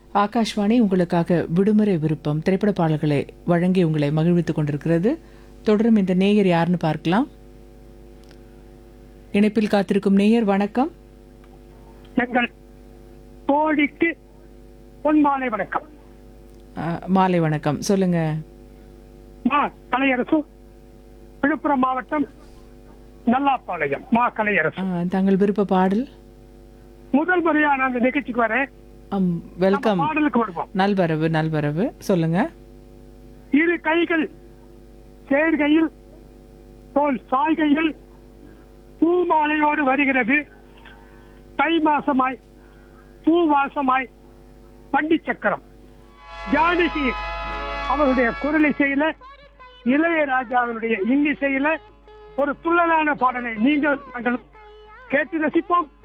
ஆகாஷ்வாணி உங்களுக்காக விடுமுறை விருப்பம் திரைப்பட பாடல்களை வழங்கி உங்களை மகிழ்வித்துக் கொண்டிருக்கிறது தொடரும் இந்த நேயர் யாருன்னு பார்க்கலாம் இணைப்பில் காத்திருக்கும் நேயர் வணக்கம் எங்கள் தோழிக்கு பொன்மாலை வணக்கம் ஆ, மாலை வணக்கம் சொல்லுங்க மா கலையரசு விழுப்புரம் மாவட்டம் நல்லாப்பாளையம் மா கலையரசு ஆ, தங்கள் விருப்ப பாடல் முதல் முறையா நான் அந்த நிகழ்ச்சிக்கு வரேன் அம், வெல்கம் நம்ம பாடலுக்கு வருவோம் நல்வரவு நல்வரவு சொல்லுங்க இரு கைகள் சேர்கையில் தோல் சாய்கையில் பூமாலையோடு வருகிறது தை மாசமாய் பூவாசமாய் பண்டி சக்கரம் ஜானகி அவருடைய குரல் இசையில இளையராஜாவினுடைய இன்னிசையில ஒரு துள்ளலான பாடலை நீங்கள் நாங்கள் கேட்டு ரசிப்போம்